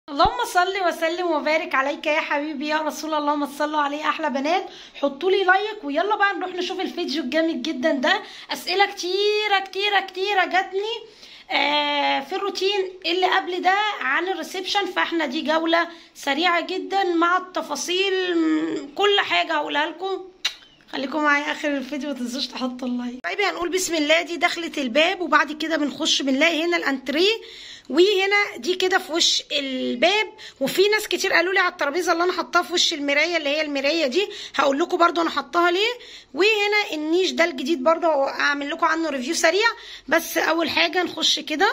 اللهم صل وسلم وبارك عليك يا حبيبي يا رسول الله اللهم صلوا عليه احلى بنات حطوا لي لايك ويلا بقى نروح نشوف الفيديو الجامد جدا ده اسئله كتيره كتيره كتيره جاتني آه في الروتين اللي قبل ده عن الريسبشن فاحنا دي جوله سريعه جدا مع التفاصيل م، كل حاجه هقولها لكم خليكم معايا اخر الفيديو ما تنسوش تحطوا اللايك طيب هنقول بسم الله دي دخلت الباب وبعد كده بنخش بنلاقي هنا الانتريه وهنا دي كده في وش الباب وفي ناس كتير قالوا لي على الترابيزه اللي انا حطاها في وش المرايه اللي هي المرايه دي هقول لكم برده انا حطاها ليه وهنا النيش ده الجديد برده اعمل لكم عنه ريفيو سريع بس اول حاجه نخش كده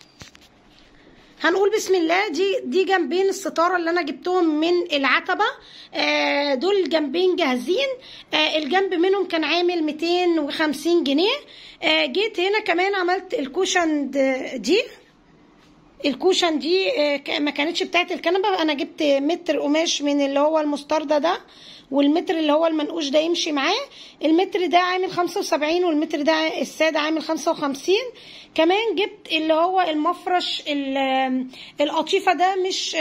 هنقول بسم الله دي دي جنبين الستاره اللي انا جبتهم من العتبه آه دول جنبين جاهزين آه الجنب منهم كان عامل 250 جنيه آه جيت هنا كمان عملت الكوشن دي الكوشن دي آه ما كانتش بتاعت الكنبه انا جبت متر قماش من اللي هو المستردة ده والمتر اللي هو المنقوش ده يمشي معاه المتر ده عامل خمسة وسبعين والمتر ده السادة عامل خمسة وخمسين كمان جبت اللي هو المفرش القطيفة ده مش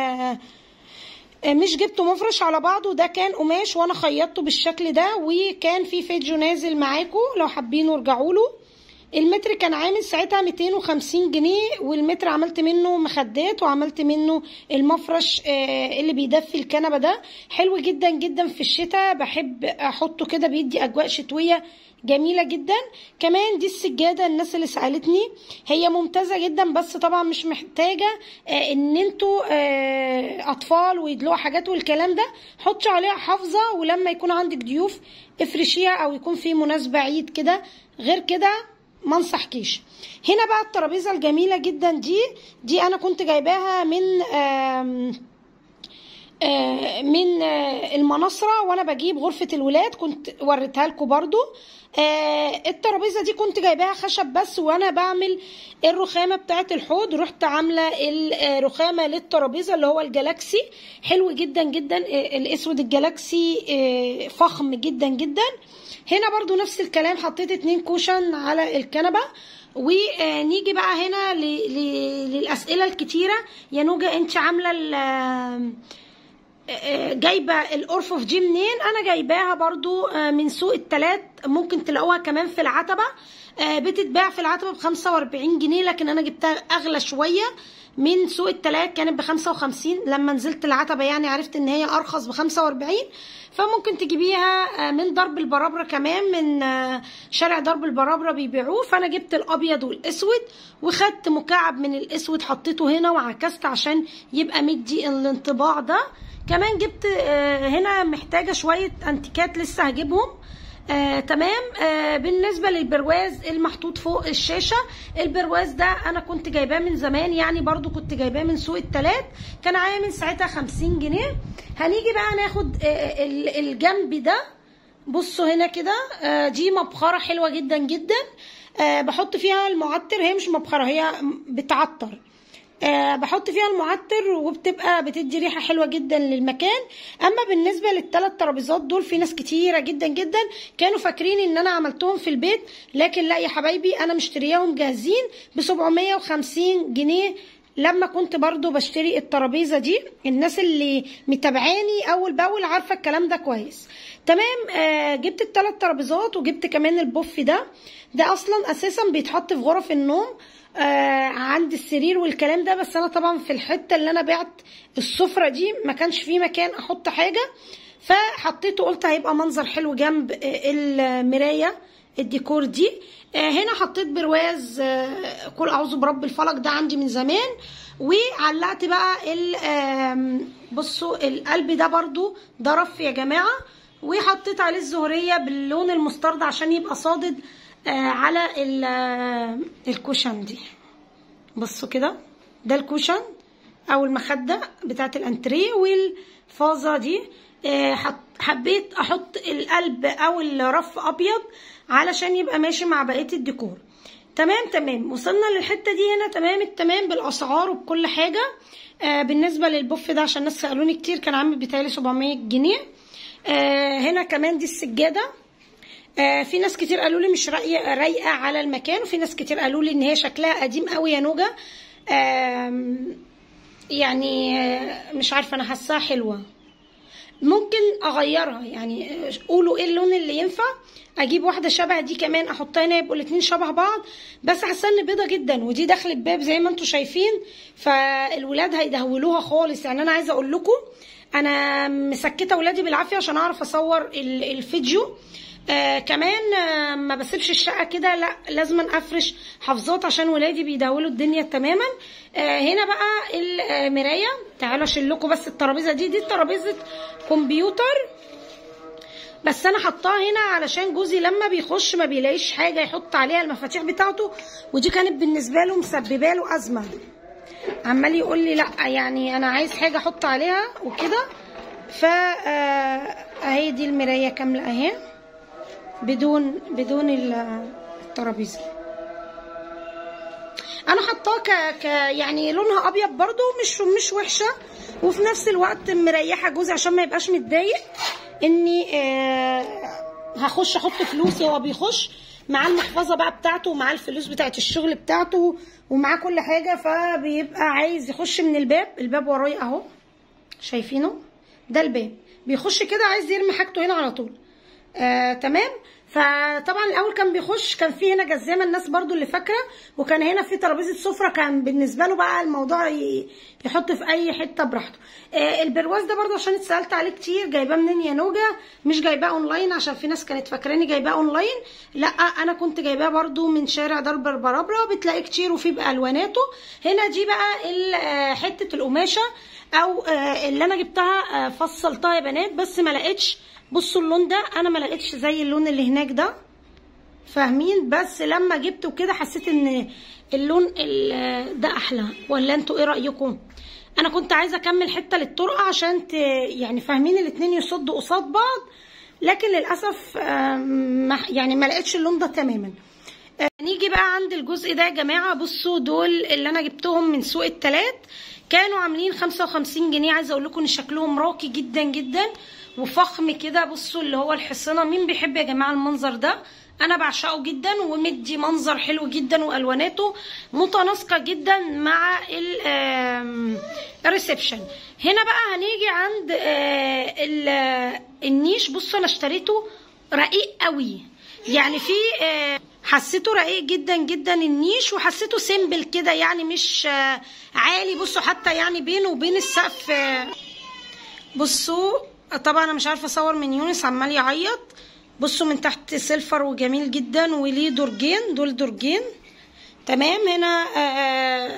مش جبته مفرش على بعضه ده كان قماش وانا خيطته بالشكل ده وكان في فيديو نازل معاكم لو حابين ارجعوا له المتر كان عامل ساعتها 250 جنيه والمتر عملت منه مخدات وعملت منه المفرش اللي بيدفي الكنبه ده حلو جدا جدا في الشتاء بحب احطه كده بيدي اجواء شتويه جميله جدا كمان دي السجاده الناس اللي سالتني هي ممتازه جدا بس طبعا مش محتاجه ان انتوا اطفال ويدلقوا حاجات والكلام ده حطي عليها حافظه ولما يكون عندك ضيوف افرشيها او يكون في مناسبه عيد كده غير كده ما انصحكيش هنا بقى الترابيزه الجميله جدا دي دي انا كنت جايباها من آم آه من آه المناصرة وانا بجيب غرفة الولاد كنت وريتها لكم برضو آه الترابيزة دي كنت جايباها خشب بس وانا بعمل الرخامة بتاعت الحوض رحت عاملة الرخامة للترابيزة اللي هو الجالاكسي حلو جدا جدا الاسود الجالاكسي فخم جدا جدا هنا برضو نفس الكلام حطيت اتنين كوشن على الكنبة ونيجي بقى هنا للأسئلة الكتيرة يا نوجة انت عاملة جايبه الارفف دي منين انا جايباها برضو من سوق التلات ممكن تلاقوها كمان في العتبه بتتباع في العتبه ب 45 جنيه لكن انا جبتها اغلى شويه من سوق التلات كانت ب 55 لما نزلت العتبه يعني عرفت ان هي ارخص ب 45 فممكن تجيبيها من درب البرابره كمان من شارع درب البرابره بيبيعوه فانا جبت الابيض والاسود وخدت مكعب من الاسود حطيته هنا وعكست عشان يبقى مدي الانطباع ده كمان جبت آه هنا محتاجه شويه انتيكات لسه هجيبهم آه تمام آه بالنسبه للبرواز المحطوط فوق الشاشه البرواز ده انا كنت جايباه من زمان يعني برضو كنت جايباه من سوق التلات كان عامل ساعتها 50 جنيه هنيجي بقى ناخد آه الجنب ده بصوا هنا كده آه دي مبخره حلوه جدا جدا آه بحط فيها المعطر هي مش مبخره هي بتعطر أه بحط فيها المعطر وبتبقى بتدي ريحه حلوه جدا للمكان اما بالنسبه للثلاث ترابيزات دول في ناس كتيره جدا جدا كانوا فاكرين ان انا عملتهم في البيت لكن لا يا حبايبي انا مشترياهم جاهزين ب 750 جنيه لما كنت برضو بشتري الترابيزه دي الناس اللي متابعاني اول باول عارفه الكلام ده كويس تمام آه جبت الثلاث ترابيزات وجبت كمان البوف ده ده اصلا اساسا بيتحط في غرف النوم آه عند السرير والكلام ده بس انا طبعا في الحته اللي انا بعت السفره دي ما كانش في مكان احط حاجه فحطيته قلت هيبقى منظر حلو جنب آه المرايه الديكور دي آه هنا حطيت برواز آه كل اعوذ برب الفلق ده عندي من زمان وعلقت بقى بصوا القلب ده برضو ده رف يا جماعه وحطيت عليه الزهريه باللون المسترد عشان يبقى صادد آه على الكوشن دي بصوا كده ده الكوشن او المخده بتاعت الانتريه والفازه دي آه حبيت احط القلب او الرف ابيض علشان يبقى ماشي مع بقيه الديكور تمام تمام وصلنا للحته دي هنا تمام التمام بالاسعار وبكل حاجه آه بالنسبه للبوف ده عشان الناس سالوني كتير كان عامل بتهيألي 700 جنيه هنا كمان دي السجاده آه في ناس كتير قالوا لي مش رايقه رايقه على المكان وفي ناس كتير قالوا لي ان هي شكلها قديم قوي يا نوجه يعني آه، مش عارفه انا حاساها حلوه ممكن اغيرها يعني آه، قولوا ايه اللون اللي ينفع اجيب واحده شبه دي كمان احطها هنا يبقوا الاتنين شبه بعض بس حاسه ان بيضه جدا ودي داخل الباب زي ما انتم شايفين فالولاد هيدهولوها خالص يعني انا عايزه اقول لكم انا مسكته ولادي بالعافيه عشان اعرف اصور ال- الفيديو آه كمان آه ما بسيبش الشقه كده لا لازم افرش حفظات عشان ولادي بيدولوا الدنيا تماما آه هنا بقى المرايه تعالوا اشيل لكم بس الترابيزه دي دي ترابيزه كمبيوتر بس انا حطاها هنا علشان جوزي لما بيخش ما بيلاقيش حاجه يحط عليها المفاتيح بتاعته ودي كانت بالنسبه له مسببه له ازمه عمال يقول لي لا يعني انا عايز حاجه احط عليها وكده ف آه، اهي دي المرايه كامله اهي بدون بدون ال- الترابيزه انا حطاه ك... ك يعني لونها ابيض برضو مش مش وحشه وفي نفس الوقت مريحه جوزي عشان ما يبقاش متضايق اني آه هخش احط فلوسي هو بيخش معاه المحفظه بقى بتاعته ومعاه الفلوس بتاعت الشغل بتاعته ومعاه كل حاجه فبيبقى عايز يخش من الباب الباب ورايا اهو شايفينه ده الباب بيخش كده عايز يرمي حاجته هنا على طول آه، تمام فطبعا الاول كان بيخش كان في هنا جزامه الناس برضو اللي فاكره وكان هنا في ترابيزه سفره كان بالنسبه له بقى الموضوع ي- يحط في اي حته براحته آه البرواز ده برضو عشان اتسالت عليه كتير جايباه منين يا نوجا مش جايباه اونلاين عشان في ناس كانت فاكراني جايباه اونلاين لا انا كنت جايباه برضو من شارع درب البرابره بتلاقي كتير وفيه بالواناته هنا دي بقى ال- آه، حته القماشه او آه، اللي انا جبتها آه، فصلتها يا بنات بس ما لقيتش بصوا اللون ده انا ما لقيتش زي اللون اللي هناك ده فاهمين بس لما جبته كده حسيت ان اللون ال- ده احلى ولا انتوا ايه رايكم انا كنت عايزه اكمل حته للطرقه عشان ت... يعني فاهمين الاتنين يصدوا قصاد بعض لكن للاسف آم، ما يعني ما لقيتش اللون ده تماما آه، نيجي بقى عند الجزء ده يا جماعه بصوا دول اللي انا جبتهم من سوق التلات كانوا عاملين 55 جنيه عايزه اقول لكم ان شكلهم راقي جدا جدا وفخم كده بصوا اللي هو الحصانه مين بيحب يا جماعه المنظر ده انا بعشقه جدا ومدي منظر حلو جدا والواناته متناسقه جدا مع ال- آم، الريسبشن هنا بقى هنيجي عند آه، ال- النيش بصوا انا اشتريته رقيق قوي يعني في آه، حسيته رقيق جدا جدا النيش وحسيته سيمبل كده يعني مش آه، عالي بصوا حتى يعني بينه وبين السقف آه، بصوا طبعا انا مش عارفه اصور من يونس عمال يعيط بصوا من تحت سيلفر وجميل جدا وليه درجين دول درجين تمام هنا آه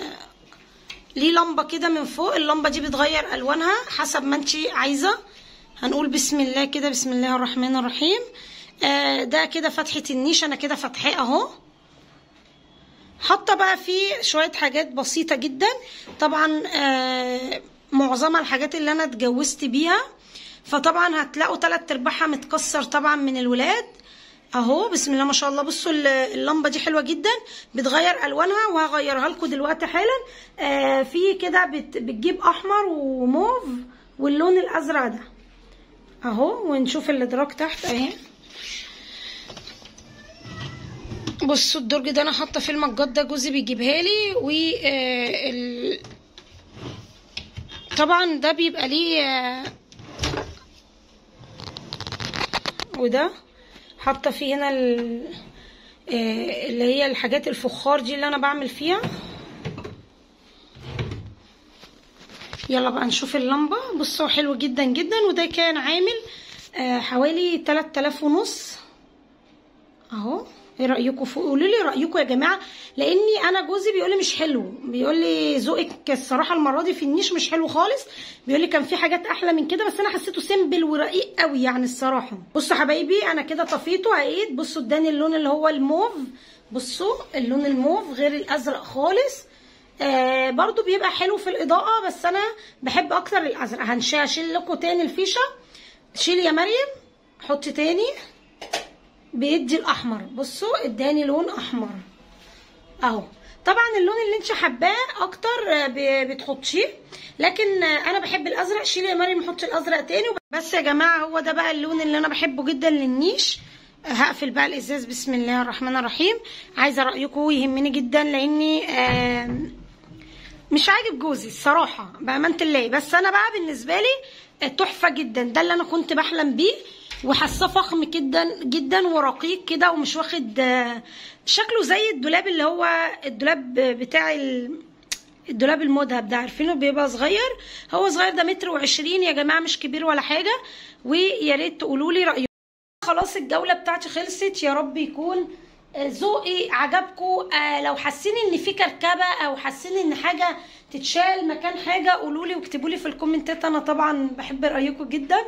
ليه لمبه كده من فوق اللمبه دي بتغير الوانها حسب ما انت عايزه هنقول بسم الله كده بسم الله الرحمن الرحيم آه ده كده فتحه النيش انا كده فاتحاه اهو حاطه بقى فيه شويه حاجات بسيطه جدا طبعا آه معظمها الحاجات اللي انا اتجوزت بيها فطبعا هتلاقوا تلات ارباعها متكسر طبعا من الولاد اهو بسم الله ما شاء الله بصوا ال- اللمبه دي حلوه جدا بتغير الوانها وهغيرها لكم دلوقتي حالا آه في كده بت بتجيب احمر وموف واللون الازرق ده اهو ونشوف الادراج تحت اهي بصوا الدرج ده انا حاطه فيه المجات ده جوزي بيجيبها لي و آه، ال... طبعا ده بيبقى ليه آه، وده حاطه فيه هنا ال... آه، اللي هي الحاجات الفخار دي اللي انا بعمل فيها يلا بقى نشوف اللمبه بصوا حلو جدا جدا وده كان عامل آه، حوالي 3000 ونص اهو ايه رايكم فوق قولوا لي رايكم يا جماعه لاني انا جوزي بيقول لي مش حلو بيقول لي ذوقك الصراحه المره دي في النيش مش حلو خالص بيقول لي كان في حاجات احلى من كده بس انا حسيته سيمبل ورقيق قوي يعني الصراحه بصوا حبايبي انا كده طفيته عيد بصوا اداني اللون اللي هو الموف بصوا اللون الموف غير الازرق خالص آه برضو بيبقى حلو في الاضاءه بس انا بحب اكتر الازرق هنشيل هشيل لكم تاني الفيشه شيل يا مريم حطي تاني بيدي الاحمر بصوا اداني لون احمر اهو طبعا اللون اللي انت حباه اكتر آه، ب- بتحطيه لكن آه، انا بحب الازرق شيلي يا مريم حطي الازرق تاني وب- بس يا جماعه هو ده بقى اللون اللي انا بحبه جدا للنيش آه، هقفل بقى الازاز بسم الله الرحمن الرحيم عايزه رايكم يهمني جدا لاني آم، مش عاجب جوزي الصراحه بامانه الله بس انا بقى بالنسبه لي تحفه جدا ده اللي انا كنت بحلم بيه وحاساه فخم جدا جدا ورقيق كده ومش واخد آه، شكله زي الدولاب اللي هو الدولاب بتاع ال- الدولاب المذهب ده عارفينه بيبقى صغير هو صغير ده متر وعشرين يا جماعه مش كبير ولا حاجه ويا ريت تقولوا لي رايكم خلاص الجولة بتاعتي خلصت يا رب يكون آه، ذوقي عجبكم آه لو حاسين ان في كركبه او حاسين ان حاجه تتشال مكان حاجه قولوا لي واكتبوا لي في الكومنتات انا طبعا بحب رايكم جدا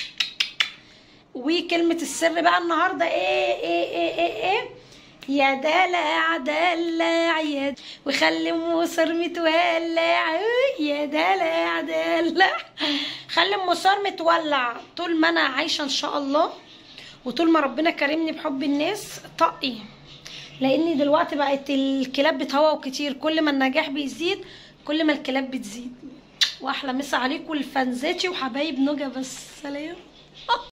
وكلمه السر بقى النهارده ايه ايه ايه ايه, إيه؟ يا دلع دلع يا د- وخلي ام صار متولع يا دلع دلع خلي ام صار متولع طول ما انا عايشه ان شاء الله وطول ما ربنا كرمني بحب الناس طقي لاني دلوقتي بقت الكلاب بتهوى كتير كل ما النجاح بيزيد كل ما الكلاب بتزيد واحلى مسا عليكم الفانزاتي وحبايب نوجا بس سلام